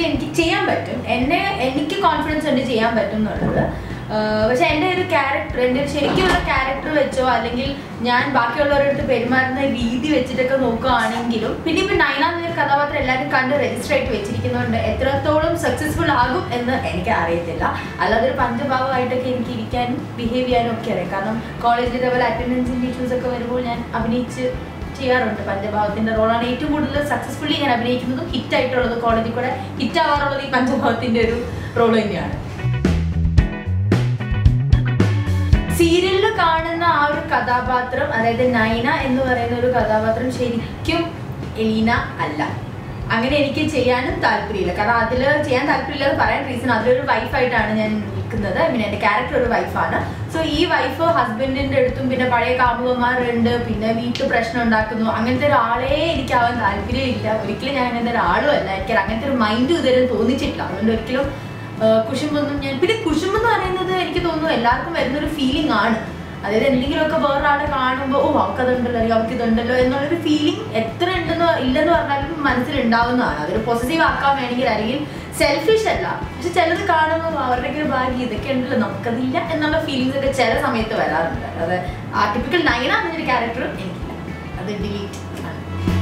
honestly എനിക്ക് ചെയ്യാൻ പറ്റും എന്നെ എനിക്ക് കോൺഫിഡൻസ് ഉണ്ട് ചെയ്യാൻ പറ്റും എന്നുള്ളത് ആഹ് പക്ഷെ എൻ്റെ ഒരു ക്യാരക്ടർ എൻ്റെ ഒരു ശരിക്കുള്ള ക്യാരക്ടർ വെച്ചോ അല്ലെങ്കിൽ ഞാൻ ബാക്കിയുള്ളവരുടെ അടുത്ത് പെരുമാറുന്ന രീതി വെച്ചിട്ടൊക്കെ നോക്കുകയാണെങ്കിലും പിന്നെ ഇപ്പം നൈന എന്നൊരു കഥാപാത്രം എല്ലാവരും കണ്ട് രജിസ്റ്റർ ആയിട്ട് വെച്ചിരിക്കുന്നതുകൊണ്ട് എത്രത്തോളം സക്സസ്ഫുൾ ആകും എന്ന് എനിക്ക് അറിയത്തില്ല അല്ലാതെ ഒരു പഞ്ചഭാവമായിട്ടൊക്കെ എനിക്ക് ഇരിക്കാനും ബിഹേവ് ചെയ്യാനും ഒക്കെ അറിയാം കാരണം കോളേജിൽ ഇതേപോലെ അറ്റൻഡൻസിൻ്റെ ഇഷ്യൂസ് ഒക്കെ വരുമ്പോൾ ഞാൻ അഭിനയിച്ച് ചെയ്യാറുണ്ട് പഞ്ചഭാവത്തിന്റെ റോളാണ് ഏറ്റവും കൂടുതൽ സക്സസ്ഫുള്ളി ഞാൻ അഭിനയിക്കുന്നതും ഹിറ്റ് ആയിട്ടുള്ളത് കോളേജിൽ കൂടെ ഹിറ്റ് ആവാറുള്ളത് ഈ പഞ്ചഭാവത്തിന്റെ ഒരു റോൾ തന്നെയാണ് സീരിയലിൽ കാണുന്ന ആ ഒരു കഥാപാത്രം അതായത് നൈന എന്ന് പറയുന്ന ഒരു കഥാപാത്രം ശരിക്കും എലീന അല്ല അങ്ങനെ എനിക്ക് ചെയ്യാനും താല്പര്യമില്ല കാരണം അതിൽ ചെയ്യാൻ താല്പര്യമില്ലെന്ന് പറയാൻ റീസൺ അതിലൊരു വൈഫായിട്ടാണ് ഞാൻ നിൽക്കുന്നത് ഐ മീൻ എൻ്റെ ക്യാരക്ടർ ഒരു വൈഫാണ് സോ ഈ വൈഫ് ഹസ്ബൻഡിൻ്റെ അടുത്തും പിന്നെ പഴയ കാമുകന്മാരുണ്ട് പിന്നെ വീട്ടിൽ പ്രശ്നം ഉണ്ടാക്കുന്നു അങ്ങനത്തെ ഒരാളെ എനിക്കാവാൻ താല്പര്യമില്ല ഒരിക്കലും ഞാൻ അങ്ങനത്തെ ഒരാളും അല്ല എനിക്ക് അങ്ങനത്തെ ഒരു മൈൻഡ് ഇതുവരെ തോന്നിച്ചിട്ടില്ല അതുകൊണ്ട് ഒരിക്കലും ആഹ് കുശുമ്പൊന്നും ഞാൻ പിന്നെ കുശുമ്പ് എന്ന് പറയുന്നത് എനിക്ക് തോന്നുന്നു എല്ലാവർക്കും വരുന്നൊരു ഫീലിംഗ് ആണ് അതായത് എന്തെങ്കിലുമൊക്കെ വേറൊരാളെ കാണുമ്പോൾ ഓ അവൾക്കതുണ്ടല്ലോ അല്ലെങ്കിൽ അവൾക്ക് ഇതുണ്ടല്ലോ എന്നുള്ളൊരു ഫീലിംഗ് എത്ര ഉണ്ടെന്ന് ഇല്ലെന്ന് പറഞ്ഞാലും മനസ്സിലുണ്ടാവുന്നതാണ് അതൊരു പോസിറ്റീവ് ആക്കാൻ വേണമെങ്കിൽ അല്ലെങ്കിൽ സെൽഫിഷ് അല്ല പക്ഷെ ചിലത് കാണുമ്പോൾ അവരുടെയൊക്കെ ഒരു ഭാഗ്യം ഇതൊക്കെ ഉണ്ടല്ലോ നമുക്കതില്ല എന്നുള്ള ഫീലിങ്സ് ഒക്കെ ചില സമയത്ത് വരാറുണ്ട് അതായത് ആ ടിപ്പിക്കൽ നയന എന്നൊരു ക്യാരക്ടർ എനിക്കില്ല അത് ഡിലീറ്റ് ആണ്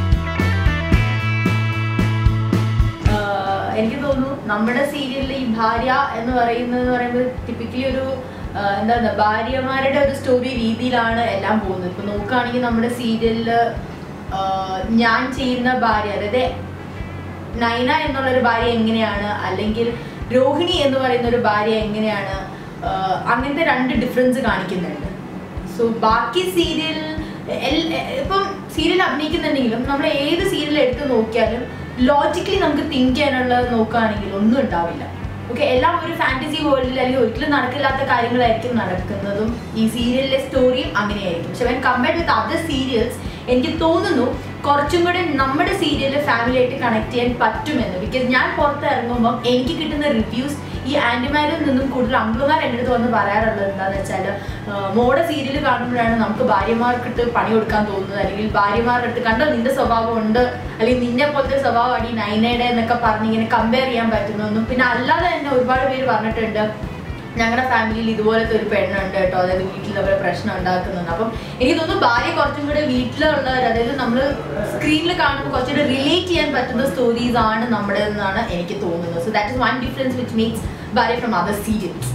ആഹ് എനിക്ക് തോന്നുന്നു നമ്മുടെ സീരിയലിൽ ഈ ഭാര്യ എന്ന് പറയുന്നത് പറയുമ്പോൾ ടിപ്പിക്കലി ഒരു ആഹ് എന്താണ് ഭാര്യമാരുടെ ഒരു സ്റ്റോറി രീതിയിലാണ് എല്ലാം പോകുന്നത് ഇപ്പൊ നോക്കുകയാണെങ്കിൽ നമ്മുടെ സീരിയലില് ഞാൻ ചെയ്യുന്ന ഭാര്യ അതായത് നൈന എന്നുള്ള ഒരു ഭാര്യ എങ്ങനെയാണ് അല്ലെങ്കിൽ രോഹിണി എന്ന് പറയുന്ന ഒരു ഭാര്യ എങ്ങനെയാണ് ആഹ് അങ്ങനത്തെ രണ്ട് ഡിഫറൻസ് കാണിക്കുന്നുണ്ട് സോ ബാക്കി സീരിയൽ ഇപ്പം സീരിയൽ അഭിനയിക്കുന്നുണ്ടെങ്കിലും നമ്മൾ ഏത് സീരിയൽ എടുത്ത് നോക്കിയാലും ലോജിക്കലി നമുക്ക് തിങ്ക് ചെയ്യാനുള്ള നോക്കുകയാണെങ്കിൽ ഒന്നും ഉണ്ടാവില്ല ഓക്കെ എല്ലാം ഒരു ഫാന്റസി വേൾഡിൽ അല്ലെങ്കിൽ ഒരിക്കലും നടക്കില്ലാത്ത കാര്യങ്ങളായിരിക്കും നടക്കുന്നതും ഈ സീരിയലിലെ സ്റ്റോറിയും അങ്ങനെയായിരിക്കും പക്ഷെ when compared with other serials എനിക്ക് തോന്നുന്നു കുറച്ചും കൂടെ നമ്മുടെ സീരിയലിൽ ഫാമിലി ആയിട്ട് കണക്ട് ചെയ്യാൻ പറ്റുമെന്ന് ബിക്കോസ് ഞാൻ പുറത്ത് ഇറങ്ങുമ്പോൾ എനിക്ക് കിട്ടുന്ന റിവ്യൂസ് ഈ ആൻറ്റിമാരിൽ നിന്നും കൂടുതൽ അങ്കിളുമാർ എൻ്റെ അടുത്ത് വന്ന് പറയാറുള്ളത് എന്താണെന്ന് വെച്ചാൽ മോടെ സീരിയൽ കാണുമ്പോഴാണ് നമുക്ക് ഭാര്യമാർക്കിട്ട് പണി കൊടുക്കാൻ തോന്നുന്നത് അല്ലെങ്കിൽ ഭാര്യമാരുടെ അടുത്ത് കണ്ടോ നിന്റെ സ്വഭാവം ഉണ്ട് അല്ലെങ്കിൽ നിന്നെ പോലത്തെ സ്വഭാവമാണ് ഈ നൈനയുടെ എന്നൊക്കെ പറഞ്ഞ് ഇങ്ങനെ കമ്പയർ ചെയ്യാൻ പറ്റുന്നതെന്നും പിന്നെ അല്ലാതെ തന്നെ ഒരുപാട് പേര് പറഞ്ഞിട്ടുണ്ട് ഞങ്ങളുടെ ഫാമിലിയിൽ ഇതുപോലത്തെ ഒരു പെണ്ണുണ്ട് കേട്ടോ അതായത് വീട്ടിൽ അവരെ പ്രശ്നം ഉണ്ടാക്കുന്നുണ്ട് അപ്പം എനിക്ക് തോന്നുന്നു ഭാര്യ കുറച്ചും കൂടെ വീട്ടിലുള്ളവർ അതായത് നമ്മൾ സ്ക്രീനിൽ കാണുമ്പോൾ കുറച്ചുകൂടെ റിലേറ്റ് ചെയ്യാൻ പറ്റുന്ന സ്റ്റോറീസ് ആണ് നമ്മുടെ എന്നാണ് എനിക്ക് തോന്നുന്നത് so that is one difference which makes ഭാര്യ ഫ്രം അതർ സീരിയൽസ്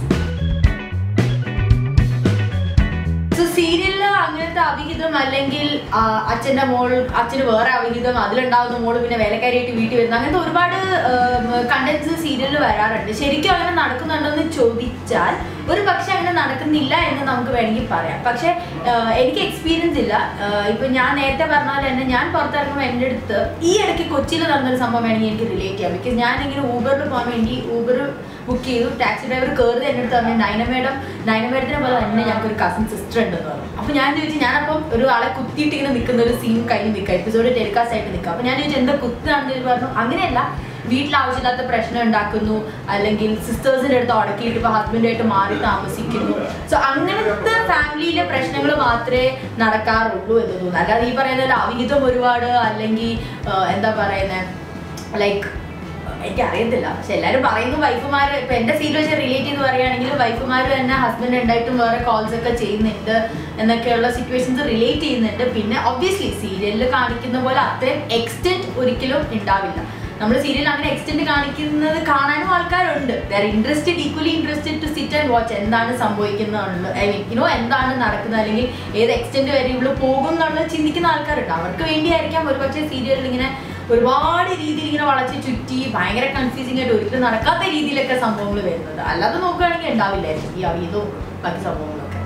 സോ സീരിയലിൽ അങ്ങനത്തെ അവിഹിതം അല്ലെങ്കിൽ ആ, അച്ഛന്റെ മോൾ അച്ഛന് വേറെ അവിഹിതം അതിലുണ്ടാവുന്ന മോള് പിന്നെ വേലക്കാരിയായിട്ട് വീട്ടിൽ വരുന്ന അങ്ങനത്തെ ഒരുപാട് കണ്ടന്റ്സ് സീരിയലിൽ വരാറുണ്ട് ശരിക്കും അങ്ങനെ നടക്കുന്നുണ്ടോ എന്ന് ചോദിച്ചാൽ ഒരു പക്ഷെ അങ്ങനെ നടക്കുന്നില്ല എന്ന് നമുക്ക് വേണമെങ്കിൽ പറയാം പക്ഷെ ആ, എനിക്ക് എക്സ്പീരിയൻസ് ഇല്ല ആ, ഇപ്പൊ ഞാൻ നേരത്തെ പറഞ്ഞ പോലെ തന്നെ ഞാൻ പുറത്തിറങ്ങുമ്പോൾ എൻ്റെ അടുത്ത് ഈ ഇടയ്ക്ക് കൊച്ചിയിൽ നടന്നൊരു സംഭവം വേണമെങ്കിൽ എനിക്ക് റിലേറ്റ് ചെയ്യാം ബിക്കോസ് ഞാൻ ഇങ്ങനെ ഊബറിൽ പോകാൻ വേണ്ടി ഊബർ ബുക്ക് ചെയ്തു ടാക്സി ഡ്രൈവർ കയറി എൻ്റെ അടുത്ത് പറഞ്ഞു നൈന മേഡം നൈന മേഡത്തിനെ പോലെ തന്നെ ഞങ്ങൾക്ക് ഒരു കസിൻ സിസ്റ്റർ ഉണ്ടെന്ന് പറഞ്ഞു അപ്പോൾ ഞാൻ ചോദിച്ചു ഞാനപ്പം ഒരു ആളെ കുത്തിയിട്ട് ഇങ്ങനെ നിൽക്കുന്ന ഒരു സീൻ കഴിഞ്ഞ് നിൽക്കുക എപ്പിസോഡ് ടെലികാസ്റ്റ് ആയിട്ട് നിൽക്കുക അപ്പോൾ ഞാൻ ചോദിച്ചു എന്താ കുത്താണെന്ന് ചോദിച്ചു പറഞ്ഞു അങ്ങനെയല്ല വീട്ടിൽ ആവശ്യമില്ലാത്ത പ്രശ്നം ഉണ്ടാക്കുന്നു അല്ലെങ്കിൽ സിസ്റ്റേഴ്സിന്റെ അടുത്ത് ഉടക്കിയിട്ട് ഇപ്പൊ ഹസ്ബൻഡായിട്ട് മാറി താമസിക്കുന്നു സോ അങ്ങനത്തെ ഫാമിലിയിലെ പ്രശ്നങ്ങൾ മാത്രമേ നടക്കാറുള്ളൂ എന്ന് തോന്നുന്നു അല്ലാതെ ഈ പറയുന്ന പോലെ അവിഹിതം ഒരുപാട് അല്ലെങ്കിൽ ആ, എന്താ പറയുന്നത് ലൈക്ക് എനിക്ക് അറിയത്തില്ല പക്ഷെ എല്ലാവരും പറയുന്നു വൈഫുമാർ ഇപ്പൊ എന്റെ സീരിയൽ വെച്ച് റിലേറ്റ് ചെയ്ത് പറയുകയാണെങ്കിൽ വൈഫുമാർ തന്നെ ഹസ്ബൻഡ് ഉണ്ടായിട്ടും വേറെ കോൾസ് ഒക്കെ ചെയ്യുന്നുണ്ട് എന്നൊക്കെയുള്ള സിറ്റുവേഷൻസ് റിലേറ്റ് ചെയ്യുന്നുണ്ട് പിന്നെ ഒബ്വിയസ്ലി സീരിയലിൽ കാണിക്കുന്ന പോലെ അത്രയും എക്സ്റ്റെൻറ്റ് ഒരിക്കലും ഉണ്ടാവില്ല നമ്മൾ സീരിയൽ അങ്ങനെ എക്സ്റ്റെൻറ്റ് കാണിക്കുന്നത് കാണാനും ആൾക്കാരുണ്ട് they're interested equally interested to sit and watch എന്താണ് സംഭവിക്കുന്നത് ഐ മീൻ യുനോ എന്താണ് നടക്കുന്നത് അല്ലെങ്കിൽ ഏത് എക്സ്റ്റെൻറ്റ് വരെ ഇവിടെ പോകും എന്നുള്ളത് ചിന്തിക്കുന്ന ആൾക്കാരുണ്ട് അവർക്ക് വേണ്ടിയായിരിക്കാം ഒരുപക്ഷെ സീരിയലിൽ ഇങ്ങനെ ഒരുപാട് രീതിയിൽ ഇങ്ങനെ വളച്ച് ചുറ്റി ഭയങ്കര കൺഫ്യൂസിംഗ് ആയിട്ട് ഒരിക്കലും നടക്കാത്ത രീതിയിലൊക്കെ സംഭവങ്ങൾ വരുന്നത് അല്ലാതെ നോക്കുകയാണെങ്കിൽ ഉണ്ടാവില്ലായിരിക്കും ഈ അവീതവും ബാക്കി സംഭവങ്ങളൊക്കെ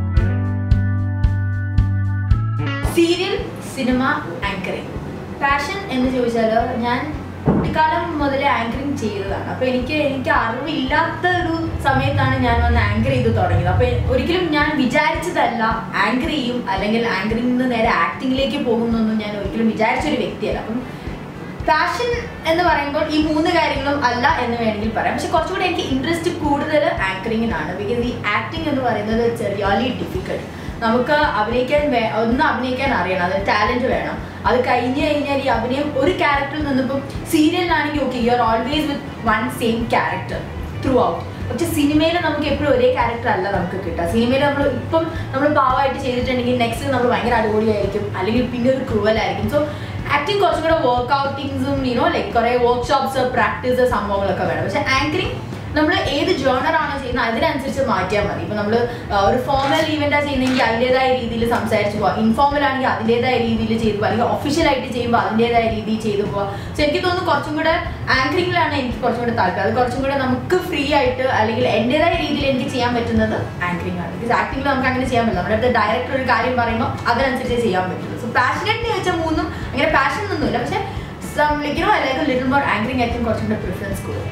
സീരിയൽ സിനിമ ആങ്കറിങ് പാഷൻ എന്ന് ചോദിച്ചാൽ ഞാൻ കുട്ടിക്കാലം മുതലേ ആങ്കറിങ് ചെയ്തതാണ് അപ്പോൾ എനിക്ക് എനിക്ക് അറിവില്ലാത്ത ഒരു സമയത്താണ് ഞാൻ വന്ന് ആങ്കർ ചെയ്ത് തുടങ്ങിയത് അപ്പോൾ ഒരിക്കലും ഞാൻ വിചാരിച്ചതല്ല ആങ്കർ ചെയ്യും അല്ലെങ്കിൽ ആങ്കറിൽ നിന്ന് നേരെ ആക്ടിങ്ങിലേക്ക് പോകുന്നൊന്നും ഞാൻ ഒരിക്കലും വിചാരിച്ചൊരു വ്യക്തിയല്ല അപ്പം പാഷൻ എന്ന് പറയുമ്പോൾ ഈ മൂന്ന് കാര്യങ്ങളും അല്ല എന്ന് വേണമെങ്കിൽ പറയാം പക്ഷെ കുറച്ചുകൂടി എനിക്ക് ഇൻട്രസ്റ്റ് കൂടുതൽ ആങ്കറിങ്ങിനാണ് ബിക്കോസ് ഈ ആക്ടിങ് എന്ന് പറയുന്നത് ഇറ്റ്സ് റിയലി ഡിഫിക്കൽട്ട് നമുക്ക് അഭിനയിക്കാൻ വേ- ഒന്ന് അഭിനയിക്കാൻ അറിയണം അത് ടാലന്റ് വേണം അത് കഴിഞ്ഞ് കഴിഞ്ഞാൽ ഈ അഭിനയം ഒരു ക്യാരക്ടറിൽ നിന്നിപ്പം സീരിയലിലാണെങ്കിൽ okay you are always with one same character throughout പക്ഷെ സിനിമയിൽ നമുക്ക് എപ്പോഴും ഒരേ ക്യാരക്ടർ അല്ല നമുക്ക് കിട്ടുക സിനിമയിൽ നമ്മൾ ഇപ്പം നമ്മൾ പാവമായിട്ട് ചെയ്തിട്ടുണ്ടെങ്കിൽ നെക്സ്റ്റ് നമ്മൾ ഭയങ്കര അടിപൊളിയായിരിക്കും അല്ലെങ്കിൽ പിന്നെ ഒരു ക്രൂവൽ ആയിരിക്കും സോ ആക്ടിങ് കുറച്ചും കൂടെ വർക്ക് ഔട്ടിങ്സും യുനോ ലൈക്ക് കുറേ വർക്ക്ഷോപ്സ് പ്രാക്ടീസ് സംഭവങ്ങളൊക്കെ വേണം പക്ഷെ ആങ്കറിങ് നമ്മൾ ഏത് ജേണർ ആണോ ചെയ്യുന്നത് അതിനനുസരിച്ച് മാറ്റിയാൽ മതി ഇപ്പൊ നമ്മൾ ഒരു ഫോർമൽ ഈവെന്റാ ചെയ്യുന്നെങ്കിൽ അതിൻ്റെതായ രീതിയിൽ സംസാരിച്ച് പോവാം ഇൻഫോർമൽ ആണെങ്കിൽ അതിൻ്റെതായ രീതിയിൽ ചെയ്തു പോവാം അല്ലെങ്കിൽ ഒഫീഷ്യൽ ആയിട്ട് ചെയ്യുമ്പോൾ അതിൻ്റെതായ രീതിയിൽ ചെയ്തു പോവാം സോ എനിക്ക് തോന്നുന്നു കുറച്ചും കൂടെ ആങ്കറിങ്ങിലാണ് എനിക്ക് കുറച്ചും കൂടെ താല്പര്യം അത് കുറച്ചും കൂടെ നമുക്ക് ഫ്രീ ആയിട്ട് അല്ലെങ്കിൽ എൻ്റെതായ രീതിയിൽ എനിക്ക് ചെയ്യാൻ പറ്റുന്നത് ആങ്കറിംഗ് ആണ് ബിക്കോസ് ആക്ടിങ്ങിൽ നമുക്ക് അങ്ങനെ ചെയ്യാൻ പറ്റില്ല നമ്മുടെ അടുത്ത് ഡയറക്ടർ ഒരു കാര്യം പറയുമ്പോൾ അതിനനുസരിച്ച് ചെയ്യാൻ പറ്റുള്ളൂ സോ പാഷനറ്റ് വെച്ചാൽ മൂന്നും അങ്ങനെ പാഷൻ ഒന്നുമില്ല പക്ഷെ some like no like little more anchoring ആയിരിക്കും കുറച്ചും കൂടെ പ്രിഫറൻസ് കൂടുതൽ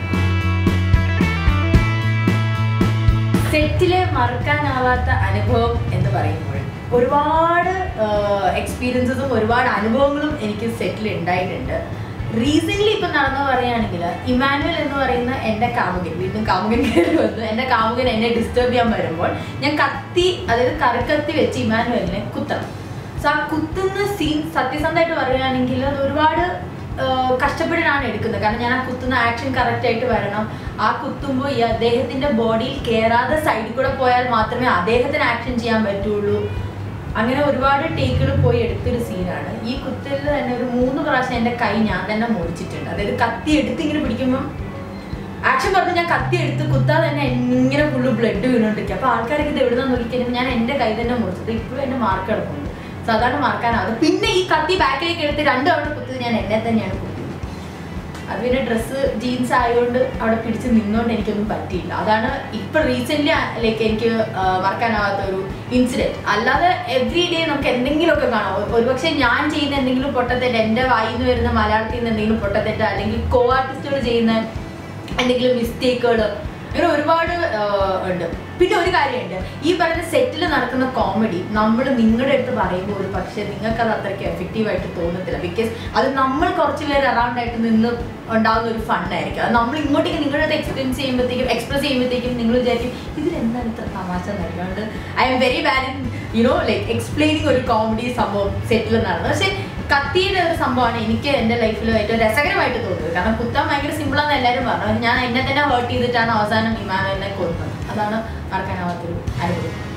സെറ്റിലെ മറക്കാനാവാത്ത അനുഭവം എന്ന് പറയുമ്പോൾ ഒരുപാട് എക്സ്പീരിയൻസസും ഒരുപാട് അനുഭവങ്ങളും എനിക്ക് സെറ്റിൽ ഉണ്ടായിട്ടുണ്ട് റീസെന്റ് ഇപ്പൊ നടന്നു പറയുകയാണെങ്കിൽ ഇമാനുവൽ എന്ന് പറയുന്ന എൻ്റെ കാമുകൻ വീണ്ടും കാമുകൻ കയറി വന്നു എൻ്റെ കാമുകൻ എന്നെ ഡിസ്റ്റർബ് ചെയ്യാൻ വരുമ്പോൾ ഞാൻ കത്തി അതായത് കറുക്കത്തി വെച്ച് ഇമാനുവലിനെ കുത്തണം സോ ആ കുത്തുന്ന സീൻ സത്യസന്ധമായിട്ട് പറയുകയാണെങ്കിൽ അത് ഒരുപാട് ആഹ് കഷ്ടപ്പെട്ടിട്ടാണ് എടുക്കുന്നത് കാരണം ഞാൻ ആ കുത്തുന്ന ആക്ഷൻ കറക്റ്റ് ആയിട്ട് വരണം ആ കുത്തുമ്പോൾ ഈ അദ്ദേഹത്തിന്റെ ബോഡിയിൽ കയറാതെ സൈഡിൽ കൂടെ പോയാൽ മാത്രമേ അദ്ദേഹത്തിന് ആക്ഷൻ ചെയ്യാൻ പറ്റുള്ളൂ അങ്ങനെ ഒരുപാട് ടേക്കുകൾ പോയി എടുത്തൊരു സീനാണ് ഈ കുത്തലിൽ തന്നെ ഒരു മൂന്ന് പ്രാവശ്യം എൻ്റെ കൈ ഞാൻ തന്നെ മുറിച്ചിട്ടുണ്ട് അതായത് കത്തി എടുത്ത് ഇങ്ങനെ പിടിക്കുമ്പം ആക്ഷൻ പറഞ്ഞ് ഞാൻ കത്തി എടുത്ത് കുത്താതെ തന്നെ ഇങ്ങനെ ഫുള്ള് ബ്ലഡ് വീണോണ്ടിരിക്കുക അപ്പൊ ആൾക്കാരൊക്കെ ഇത് എവിടുന്ന നോക്കിക്കഴിഞ്ഞാൽ ഞാൻ എൻ്റെ കൈ തന്നെ മുറിച്ചത് ഇപ്പോഴും എൻ്റെ മാർക്ക് കിടപ്പുണ്ട് സാധാരണ മാർക്കാനാവും പിന്നെ ഈ കത്തി ബാക്കിലേക്ക് എടുത്ത് രണ്ട് തവണ കുത്തത് ഞാൻ എന്നെ തന്നെയാണ് കുത്തിയത് അത് പിന്നെ ഡ്രസ്സ് ജീൻസ് ആയതുകൊണ്ട് അവിടെ പിടിച്ച് നിന്നുകൊണ്ട് എനിക്കൊന്നും പറ്റിയില്ല അതാണ് ഇപ്പൊ റീസെന്റ് ലൈക്ക് എനിക്ക് ആ, മറക്കാനാവാത്ത ഒരു ഇൻസിഡന്റ് അല്ലാതെ എവറി ഡേ നമുക്ക് എന്തെങ്കിലുമൊക്കെ കാണാം ഒ- ഒരുപക്ഷെ ഞാൻ ചെയ്യുന്ന എന്തെങ്കിലും പൊട്ടത്തെറ്റ് എൻ്റെ വായിൽ നിന്ന് വരുന്ന മലയാളത്തിൽ നിന്ന് എന്തെങ്കിലും പൊട്ടത്തെറ്റ് അല്ലെങ്കിൽ കോ ആർട്ടിസ്റ്റുകൾ ചെയ്യുന്ന എന്തെങ്കിലും മിസ്റ്റേക്കുകൾ അങ്ങനെ ഒരുപാട് ആ, ഉണ്ട് പിന്നെ ഒരു കാര്യമുണ്ട് ഈ പറയുന്ന സെറ്റിൽ നടക്കുന്ന കോമഡി നമ്മൾ നിങ്ങളുടെ അടുത്ത് പറയുമ്പോൾ ഒരു പക്ഷേ നിങ്ങൾക്ക് അത് അത്രയ്ക്ക് എഫക്റ്റീവ് ആയിട്ട് തോന്നത്തില്ല ബിക്കോസ് അത് നമ്മൾ കുറച്ച് പേര് അറൗണ്ട് ആയിട്ട് നിന്ന് ഉണ്ടാകുന്ന ഒരു ഫണ്ടായിരിക്കും അത് നമ്മൾ ഇങ്ങോട്ടേക്ക് നിങ്ങളുടെ അടുത്ത് എക്സ്പീരിയൻസ് ചെയ്യുമ്പോഴത്തേക്കും എക്സ്പ്രസ് ചെയ്യുമ്പോഴത്തേക്കും നിങ്ങൾ വിചാരിക്കും ഇതിൽ എന്താണ് ഇത്ര തമാശ എന്നറിയാണ്ട് I am very bad in you know like explaining ഒരു കോമഡി സംഭവം സെറ്റിൽ നടന്നത് പക്ഷേ കത്തിയുടെ ഒരു സംഭവമാണ് എനിക്ക് എൻ്റെ ലൈഫിൽ ഏറ്റവും രസകരമായിട്ട് തോന്നിയത് കാരണം കുത്താൻ ഭയങ്കര സിമ്പിളാന്ന് എല്ലാവരും പറഞ്ഞു ഞാൻ എന്നെ തന്നെ ഹേർട്ട് ചെയ്തിട്ടാണ് അവസാനം ഇമാനുവലിനെ കൊന്നത് അതാണ് മറക്കാനാവാത്തൊരു അനുഭവം